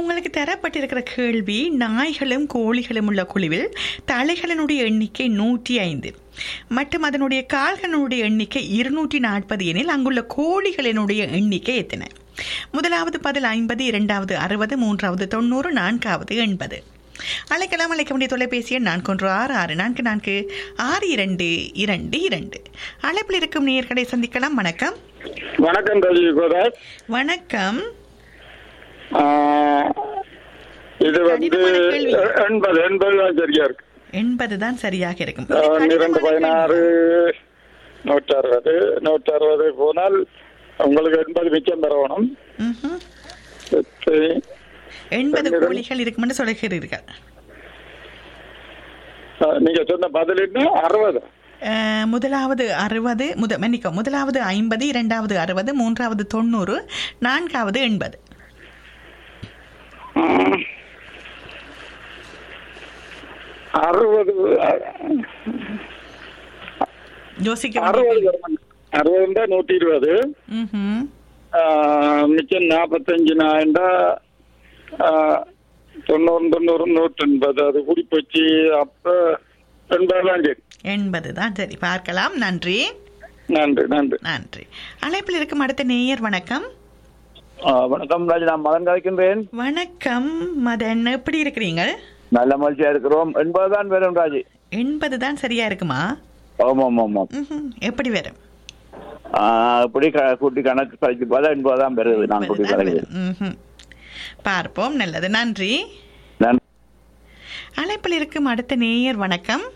உங்களுக்கு தரப்பட்டிருக்கிற கேள்வி நாய்களும் கோழிகளும் உள்ள குழுவில் தலைகளினுடைய எண்ணிக்கை நூற்றி ஐந்து மற்றும் அதனுடைய கால்களினுடைய எண்ணிக்கை இருநூற்றி நாற்பது எனில் அங்குள்ள கோழிகளினுடைய எண்ணிக்கை எத்தனை முதலாவது பதில் ஐம்பது இரண்டாவது அறுபது மூன்றாவது தொண்ணூறு நான்காவது எண்பது அழைக்கலாம் அழைக்க வேண்டிய தொலைபேசி எண் நான்கு ஒன்று ஆறு ஆறு நான்கு நான்கு ஆறு இரண்டு இரண்டு இரண்டு அழைப்பில் இருக்கும் நேயர்களை சந்திக்கலாம் வணக்கம் வணக்கம் ரவி கோதாஸ் வணக்கம் ஆஹ், இது வந்து கடினமான கேள்வி. எண்பது எண்பது தான் சரியா இருக்கு எண்பது தான் சரியாக இருக்கும் இது ஆஹ், கடினமான இரண்டு பதினாறு நூற்றி அறுபது நூற்றி அறுபது போனால் உங்களுக்கு எண்பது மிச்சம் பெறணும் கேள்வி. ம்ஹும். சரி. எண்பது கடினம். கோழிகள் இருக்குமென்று சொல்கிறீர்கள் ஆஹ், நீங்க சொன்ன பதில் என்ன அறுபது அஹ், முதலாவது அறுபது முத மன்னிக்கும் முதலாவது ஐம்பது இரண்டாவது அறுபது மூன்றாவது தொண்ணூறு நான்காவது எண்பது ஆஹ், அறுபது யோசிக்க அறுபது வேண்டிய வரணும். அறுபதுண்டா நூற்றி இருபது ம்ஹும். ஆஹ், மிச்சம் நாற்பத்தஞ்சு நாயண்டா தொண்ணூறு தொண்ணூறு நூற்றி எண்பது அது கூடி போச்சு அப்ப எண்பது தான் சரி எண்பது தான் சரி பார்க்கலாம் நன்றி நன்றி நன்றி நன்றி அழைப்பில் இருக்கும் அடுத்த நேயர் வணக்கம் வணக்கம் ராஜ் நான் மதன் கலைக்கின்றேன் வணக்கம் மதன் எப்படி இருக்கிறீங்க நல்ல மகிழ்ச்சியா இருக்கிறோம் என்பதுதான் வரும் ராஜி எண்பது தான் சரியா இருக்குமா ஆமாம் ஆமாம் ம்ஹும். எப்படி வரும் ஆஹ் இப்படி க- கூட்டி கணக்கு கழிச்சு பார்த்தா என்பதுதான் வருது நான் கூட்டி எண்பது தான் கணக்கு வரும். ம்ஹும். பார்ப்போம் நல்லது நன்றி நன்றி அழைப்பில் இருக்கும் அடுத்த நேயர் வணக்கம்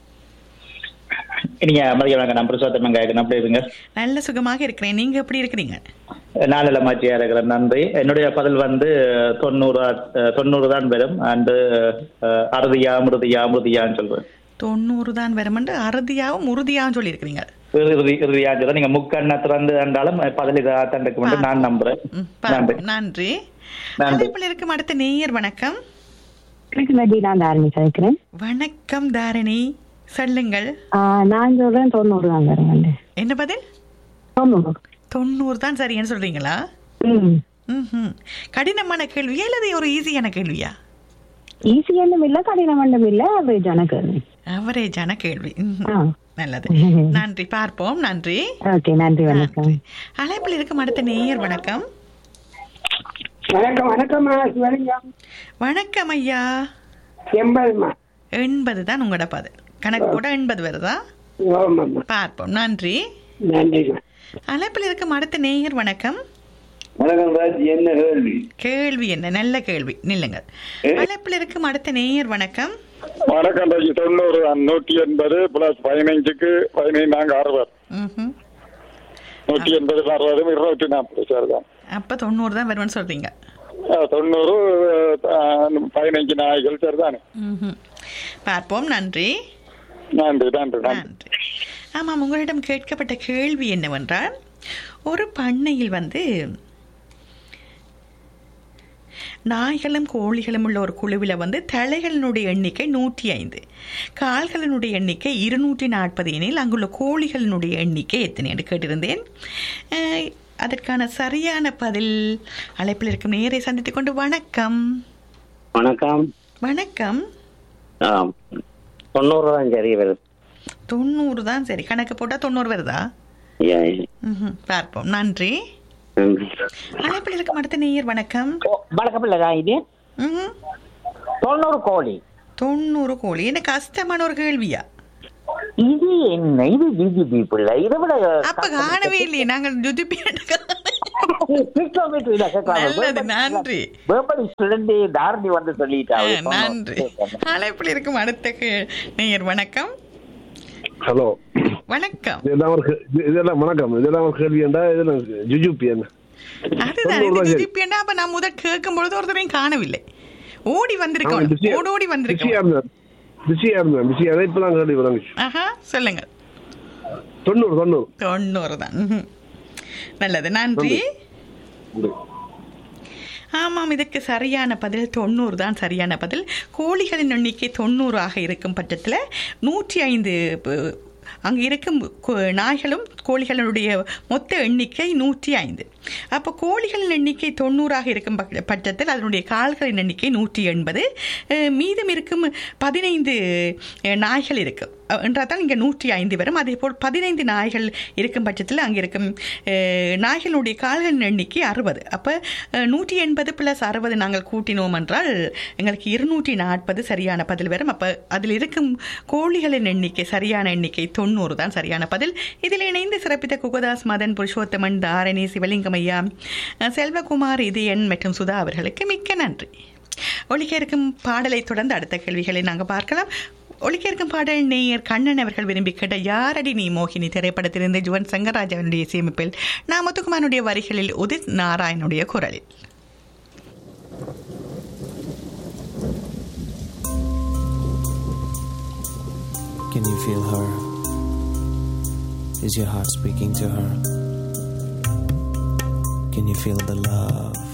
நீங்க மதியம் வணக்கம் நான் புருஷோத்தமன் கேட்கணும் அப்படி இருங்க நல்ல சுகமாக இருக்கிறேன் நீங்க எப்படி இருக்கிறீங்க நாளில் மாச்சியா இருக்கிறேன் நன்றி என்னுடைய பதில் வந்து தொண்ணூறு அஹ், தொண்ணூறு தான் வரும் அண்டு அறுதியா மிருதியா மிருதியான்னு சொல்றேன் தொண்ணூறு தான் வருமென்று அறுதியாவும் உறுதியாவும் சொல்லியிருக்கிறீங்க இறுதி இறுதியான்னு சொல்றேன் நீங்க முக்கண்ண திறந்து கண்டாலும் பதில் இதாக தண்டக்கு மட்டும் நான் நம்புறேன் ம், நன்றி பார்ப்போம். நன்றி நன்றி. அழைப்பில் இருக்கும் அடுத்த நேயர் வணக்கம் கிருஷ்ணதி நான் தாரணி கழிக்கிறேன் வணக்கம் தாரணி சொல்லுங்கள் நான் சொல்றேன் தொண்ணூறு தான் வருவாங்க என்ன பதில் தொண்ணூறு தொண்ணூறு தான் சரின்னு சொல்றீங்களா ம் ம்ஹும். கடினமான கேள்வியா இல்லது ஒரு ஈஸியான கேள்வியா ஈஸியானும் இல்ல கடினமண்டும் இல்ல அவரேஜான கேள்வி அவரேஜான கேள்வி ம்ஹும். ஆ நல்லது நன்றி பார்ப்போம் நன்றி ஓகே நன்றி வணக்கம் நன்றி. அழைப்பில் இருக்கும் அடுத்த நேயர் வணக்கம் வணக்கம் வணக்கம்மா சிவலிங்கம் வணக்கம் ஐயா எண்பதுமா எண்பது தான் உங்களோட பதில் கணக்கு கூட எண்பது வருதா ஆமாம்மா பார்ப்போம் நன்றி நன்றிம்மா அழைப்பில் இருக்கும் அடுத்த நேயர் வணக்கம் வணக்கம் ராஜ் என்ன கேள்வி கேள்வி என்ன நல்ல கேள்வி நில்லுங்கள் அழைப்பில் இருக்கும் அடுத்த நேயர் வணக்கம் வணக்கம் ரவி தொண்ணூறு நூற்றி எண்பது பிளஸ் பதினைஞ்சுக்கு பதினைந்து நாங்க அறுபது ம்ஹும். நூற்றி எண்பது அறுபது இருநூற்றி நாற்பது சார் தான் அப்ப தொண்ணூறு தான் வரும்னு சொல்றீங்க ஆஹ், தொண்ணூறு ஆஹ், பதினைஞ்சு நாய்கள் சார் தானே ம்ஹும். பார்ப்போம் நன்றி நன்றி நன்றி நன்றி நன்றி ஆமாம் உங்களிடம் கேட்கப்பட்ட கேள்வி என்னவென்றால் ஒரு பண்ணையில் வந்து நாய்களும் கோழிகளும் உள்ள ஒரு குழுவில் வந்து தலைகளினுடைய எண்ணிக்கை நூற்றி ஐந்து கால்களினுடைய எண்ணிக்கை இருநூற்றி நாற்பது எனில் அங்குள்ள கோழிகளினுடைய எண்ணிக்கை எத்தனை என்று கேட்டிருந்தேன் அஹ், அதற்கான சரியான பதில் அழைப்பில் இருக்கும் நேரை சந்தித்துக் கொண்டு வணக்கம் வணக்கம் வணக்கம் ஆ, தொண்ணூறு தான் சரி வருது தொண்ணூறு தான் சரி கணக்கு போட்டால் தொண்ணூறு வருதா ஏ, ம்ஹும். பார்ப்போம் நன்றி நன்றி. அழைப்பில் இருக்கும் அடுத்த நேயர் வணக்கம் வணக்கம் இல்லைதா இது ம்ஹும். தொண்ணூறு கோழி தொண்ணூறு கோழி என்ன கஷ்டமான ஒரு கேள்வியா இது என்ன இது பிஜிபி பிள்ளை இதை விட அப்ப காணவே இல்லையே நாங்கள் ஜுதிப்பி கிலோமீட்டர் இல்ல நல்லது நன்றி வேப்படி சுழந்தி தாரணி வந்து சொல்லிட்டா ஆ, நன்றி அழைப்பில் இருக்கும் அடுத்த கே- நேயர் வணக்கம் ஹலோ வணக்கம் இதெல்லாம் ஒரு கே- இது- இதெல்லாம் வணக்கம் இதெல்லாம் ஒரு கேள்வி என்றா இதெல்லாம் ஜுஜுபி என்ன அதுதான் இது ஜுதிப்பியண்டா அப்ப நான் முதல் கேட்கும் பொழுது ஒருத்தரையும் காணவில்லை ஓடி வந்திருக்கோம் ஓடி ஓடி பிஸியா வந்திருக்கோம் இருந்தேன் பிஸியா இருந்தேன் பிஸியா தான் இப்பதான் கேள்வி விளங்குச்சு ஆஹா சொல்லுங்க தொண்ணூறு தொண்ணூறு தொண்ணூறு தான் ம்ஹும். நல்லது நன்றி ஆமாம் இதற்கு சரியான பதில் தொண்ணூறு தான் சரியான பதில் கோழிகளின் எண்ணிக்கை தொண்ணூறாக இருக்கும் பட்சத்தில் நூற்றி ஐந்து ப- அங்கே இருக்கும் கோ- நாய்களும் கோழிகளுடைய மொத்த எண்ணிக்கை நூற்றி ஐந்து அப்போ கோழிகளின் எண்ணிக்கை தொண்ணூறாக இருக்கும் பட்ச- பட்சத்தில் அதனுடைய கால்களின் எண்ணிக்கை நூற்றி எண்பது அஹ், மீதம் இருக்கும் பதினைந்து அஹ், நாய்கள் இருக்கும் அஹ், என்றால் தான் இங்கே நூற்றி ஐந்து வரும் அதே போல் பதினைந்து நாய்கள் இருக்கும் பட்சத்தில் அங்கே இருக்கும் அஹ், நாய்களுடைய கால்களின் எண்ணிக்கை அறுபது அப்போ நூற்றி எண்பது ப்ளஸ் அறுபது நாங்கள் கூட்டினோம் என்றால் எங்களுக்கு இருநூற்றி நாற்பது சரியான பதில் வரும் அப்போ அதில் இருக்கும் கோழிகளின் எண்ணிக்கை சரியான எண்ணிக்கை தொண்ணூறு தான் சரியான பதில் இதில் இணைந்து சிறப்பித்த குகதாஸ் மதன் புருஷோத்தமன் தாரணி சிவலிங்கமையா அஹ், செல்வகுமார் இதயன் மற்றும் சுதா அவர்களுக்கு மிக்க நன்றி ஒலிக்க இருக்கும் பாடலை தொடர்ந்து அடுத்த கேள்விகளை நாங்கள் பார்க்கலாம் ஒலிக்க இருக்கும் பாடல் நேயர் கண்ணன் அவர்கள் விரும்பி கேட்ட யாரடி நீ மோகினி திரைப்படத்திலிருந்து ஜுவன் சங்கராஜனுடைய சேமிப்பில் நான் முத்துக்குமாரனுடைய வரிகளில் உதித் நாராயணுடைய குரலில் Can you feel her? Is your heart speaking to her? Can you feel the love